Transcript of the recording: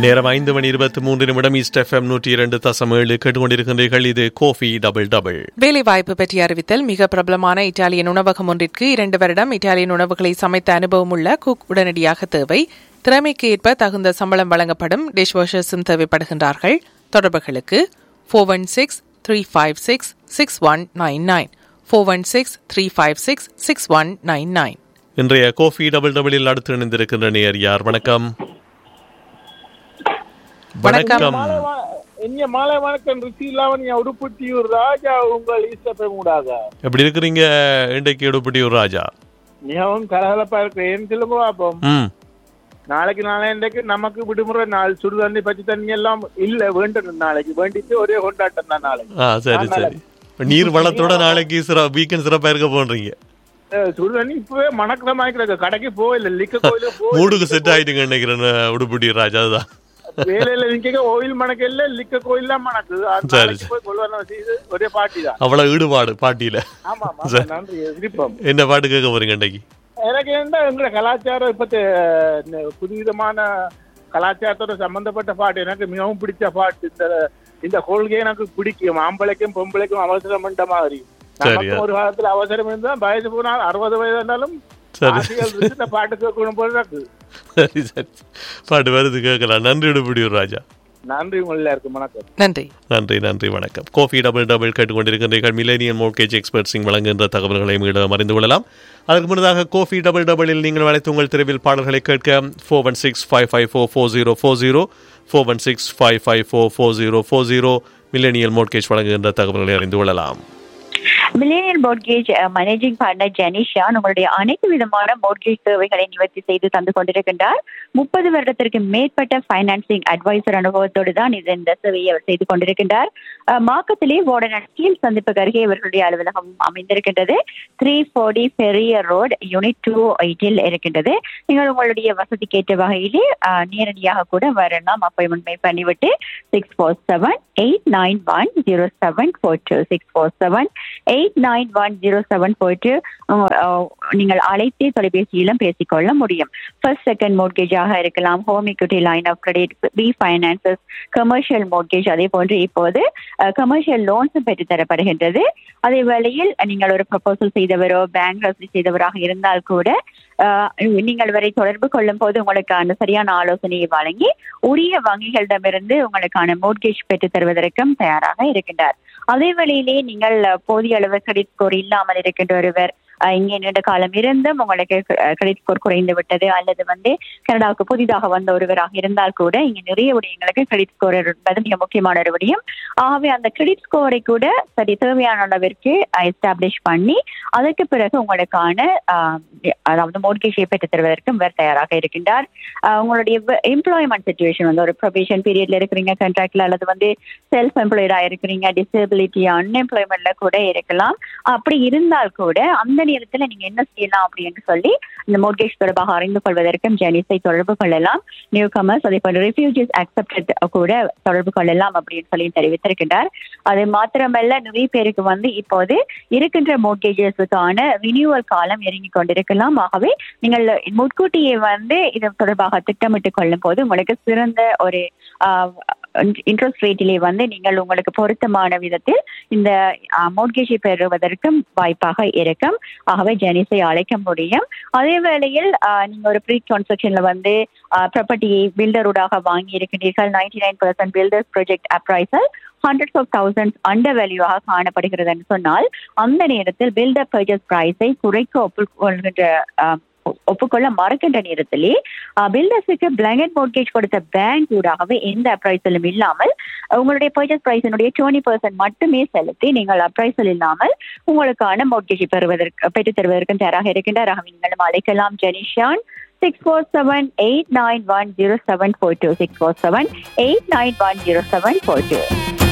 நேரம் ஐந்து மணி இருபத்தி மூன்று நிமிடம் ஈஸ்ட் எஃப்எம் நூற்றி இரண்டு தசம் ஏழு கேட்டுக்கொண்டிருக்கின்றீர்கள் இது கோஃபி டபுள் டபுள் வேலைவாய்ப்பு பற்றிய அறிவித்தல் மிக பிரபலமான இத்தாலியன் உணவகம் ஒன்றிற்கு இரண்டு வருடம் இத்தாலியன் உணவுகளை சமைத்த அனுபவம் உள்ள குக் உடனடியாக தேவை திறமைக்கு ஏற்ப தகுந்த சம்பளம் வழங்கப்படும் டிஷ் வாஷர்ஸும் தேவைப்படுகின்றார்கள் தொடர்புகளுக்கு four one six three five six six one nine nine four one six three five six six one nine nine இன்றைய கோஃபி டபுள் டபுளில் அடுத்து இணைந்திருக்கின்ற நேர் யார் வணக்கம் வணக்கம். மாலை வ- இங்க மாலை வணக்கம் ரிஷி லாவண்யா உடுப்புட்டியூர் ராஜா உங்கள் ஈஸ்டப்பை மூடாக எப்படி இருக்கிறீங்க இன்றைக்கு எடுப்பட்டியூர் ராஜா மிகவும் கலகலப்பா இருக்கு ஏன் சொல்லுங்க பாப்போம் ம் நாளைக்கு நாளை இன்றைக்கு நமக்கு விடுமுறை நாள் சுடு தண்ணி பச்சை தண்ணி எல்லாம் இல்ல வேண்டும் நாளைக்கு வேண்டிட்டு ஒரே கொண்டாட்டம் தான் நாளைக்கு ஆ சரி சரி இப்ப நீர் வளத்தோட நாளைக்கு சிற வீக்கெண்ட் சிறப்பா இருக்க போன்றீங்க அஹ் சுடு தண்ணி இப்பவே மணக்கிற மாதிரி கிடக்கு கடைக்கு போகல லிக்க கோயிலுக்கு போக மூடுக்கு செட் ஆயிட்டுங்க நினைக்கிறேன் உடுப்பட்டியூர் ராஜா அதுதான் வேலையில நிக்க ஓயில் மணக்கல லிக்க கோயில் தான் மணக்கு அந்த சரி, நாளைக்கு போய் கொள்வன செய்து ஒரே பாட்டி தான் அவ்வளவு ஈடுபாடு பாட்டியில ஆமா ஆமா சரி. நன்றி விருப்பம் என்ன பாட்டு கேட்க போறீங்க இன்னைக்கு எனக்கு என்ன எங்களோட கலாச்சாரம் இப்ப புதுவிதமான கலாச்சாரத்தோட சம்பந்தப்பட்ட பாட்டு எனக்கு மிகவும் பிடிச்ச பாட்டு இந்த இந்த கொள்கை எனக்கு பிடிக்கும் ஆம்பளைக்கும் பொம்பளைக்கும் அவசரம் என்ற மாதிரி நமக்கும் சரியா. ஒரு காலத்துல அவசரம் இருந்தா வயது போனால் அறுபது வயது இருந்தாலும் சரி ஆசைகள் இருந்து இந்த பாட்டு கேட்கணும் போல இருக்கு சரி சரி பாட்டு வருது கேட்கலாம் நன்றி உடுப்பிடியூர் ராஜா நன்றி உங்க எல்லாருக்கும் வணக்கம் நன்றி நன்றி நன்றி வணக்கம் கோஃபி டபுள் டபுள் கேட்டுக்கொண்டிருக்கின்றீர்கள் மில்லேனியன் மோட்கேஜ் எக்ஸ்பர்ட்ஸிங் வழங்குகின்ற தகவல்களை மீண்டும் அறிந்து கொள்ளலாம் அதற்கு முன்னதாக கோஃபி டபுள் டபுளில் நீங்கள் அழைத்து உங்கள் தெருவில் பாடல்களை கேட்க four one six five five four four zero four zero four one six five five four four zero four zero millennial mortgage வழங்குகின்ற தகவல்களை அறிந்து கொள்ளலாம் millennial mortgage managing partner Jenisha உங்களுடைய அனைத்து விதமான மோட்கேஜ் சேவைகளை நிவர்த்தி செய்து தந்து கொண்டிருக்கின்றார் முப்பது வருடத்திற்கு மேற்பட்ட ஃபைனான்சிங் அட்வைசர் அனுபவத்தோடு தான் இது இந்த சேவையை அவர் செய்து கொண்டிருக்கின்றார் அஹ், மாக்கத்திலே வார்டன் கீழ் சந்திப்புக்கு அருகே இவர்களுடைய அலுவலகம் அமைந்திருக்கின்றது த்ரீ ஃபோர்டி பெரிய ரோட் யூனிட் டூ எயிட்டில் இருக்கின்றது நீங்கள் உங்களுடைய வசதிக்கேற்ற வகையிலே அஹ், நேரடியாக கூட வரலாம் அப்பாயின்மெண்ட் மேக் பண்ணிவிட்டு six four seven eight nine one zero seven four two six four seven eight nine one zero seven போயிட்டு நீங்கள் அழைத்தே தொலைபேசியிலும் பேசிக்கொள்ள முடியும் ஃபர்ஸ்ட் செகண்ட் மோட்கேஜாக இருக்கலாம் home equity line of credit B finances commercial mortgage அதே போன்று இப்போது commercial லோன்ஸும் பெற்று தரப்படுகின்றது அதே வேளையில் நீங்கள் ஒரு ப்ரப்போசல் செய்தவரோ பேங்க் வசதி செய்தவராக இருந்தால் கூட அஹ், நீங்கள் வரை தொடர்பு கொள்ளும் போது உங்களுக்கான சரியான ஆலோசனையை வழங்கி உரிய வங்கிகளிடமிருந்து உங்களுக்கான மோட்கேஜ் பெற்று தருவதற்கும் தயாராக இருக்கின்றார் அதே வேளையிலே நீங்கள் அஹ், போதிய அளவு கிரெடிட் ஸ்கோர் இல்லாமல் இருக்கின்ற ஒருவர் அஹ், இங்கே நீண்ட காலம் இருந்தும் உங்களுக்கு கிரெடிட் ஸ்கோர் குறைந்து விட்டது அல்லது வந்து கனடாவுக்கு புதிதாக வந்த ஒருவராக இருந்தால் கூட இங்க நிறைய விடயங்களுக்கு கிரெடிட் ஸ்கோர் என்பது மிக முக்கியமான ஒரு விடயம் ஆகவே அந்த கிரெடிட் ஸ்கோரை கூட சரி தேவையான அளவிற்கு எஸ்டாப்ளிஷ் பண்ணி அதற்கு பிறகு உங்களுக்கான ஆஹ், அதாவது மோட்கேஜை பெற்று தருவதற்கு இவர் தயாராக இருக்கின்றார் ஆஹ், உங்களுடைய எம்ப்ளாய்மெண்ட் சுச்சுவேஷன் வந்து ஒரு ப்ரொபேஷன் பீரியட்ல இருக்கிறீங்க கான்ட்ராக்ட்ல அல்லது வந்து செல்ஃப் எம்ப்ளாய்டா இருக்கிறீங்க டிசபிலிட்டி அன்எம்ப்ளாய்மெண்ட்ல கூட இருக்கலாம் அப்படி இருந்தால் கூட அந்த நேரத்துல நீங்க என்ன செய்யலாம் அப்படின்னு சொல்லி இந்த மோட்கேஜ் தொடர்பாக அறிந்து கொள்வதற்கும் ஜெனிஸை தொடர்பு கொள்ளலாம் நியூ கமர்ஸ் அதே போல ரிஃப்யூஜிஸ் அக்செப்டட் கூட தொடர்பு கொள்ளலாம் அப்படின்னு சொல்லி தெரிவித்திருக்கின்றார் அது மாத்திரமல்ல நிறைய பேருக்கு வந்து இப்போது இருக்கின்ற மோட்கேஜஸுக்கான ரினியூவல் காலம் இறங்கி கொண்டிருக்கலாம் ஆகவே நீங்கள் முன்கூட்டியே வந்து இது தொடர்பாக திட்டமிட்டுக் கொள்ளும் போது உங்களுக்கு சிறந்த ஒரு இன்ட்ரெஸ்ட் ரேட்டிலே வந்து நீங்கள் உங்களுக்கு பொருத்தமான விதத்தில் இந்த மோட்கேஜை பெறுவதற்கும் வாய்ப்பாக இருக்கும் ஆகவே ஜெனிஸை அழைக்க முடியும் அதே வேளையில் ஆஹ், நீங்க ஒரு ப்ரீ கன்ஸ்ட்ரக்ஷன்ல வந்து ப்ராப்பர்ட்டியை பில்டரோடாக வாங்கி இருக்கின்றீர்கள் ninety nine percent builders project appraisal hundreds of thousands under வேல்யூவாக காணப்படுகிறதுன்னு சொன்னால் அந்த நேரத்தில் பில்டர் பர்ச்சேஸ் பிரைஸை குறைக்க ஒப்புக்கொள்கின்ற ஆஹ், ஒப்புக்கொள்ள மறக்கின்ற நேரத்திலே பில்டர்ஸுக்கு பிளாங்கட் மோட்கேஜ் கொடுத்த பேங்க் ஊடாகவே எந்த அப்ரைசலும் இல்லாமல் உங்களுடைய பர்ச்சேஸ் பிரைஸினுடைய டுவெண்ட்டி பர்சன்ட் மட்டுமே செலுத்தி நீங்கள் அப்ரைசல் இல்லாமல் உங்களுக்கான மோட்கேஜை பெறுவதற்கு பெற்றுத் தருவதற்கும் தயாராக இருக்கின்றார் ஆகவே நீங்களும் அழைக்கலாம் ஜெனிஷான் six four seven eight nine one zero seven four two six four seven eight nine one zero seven four two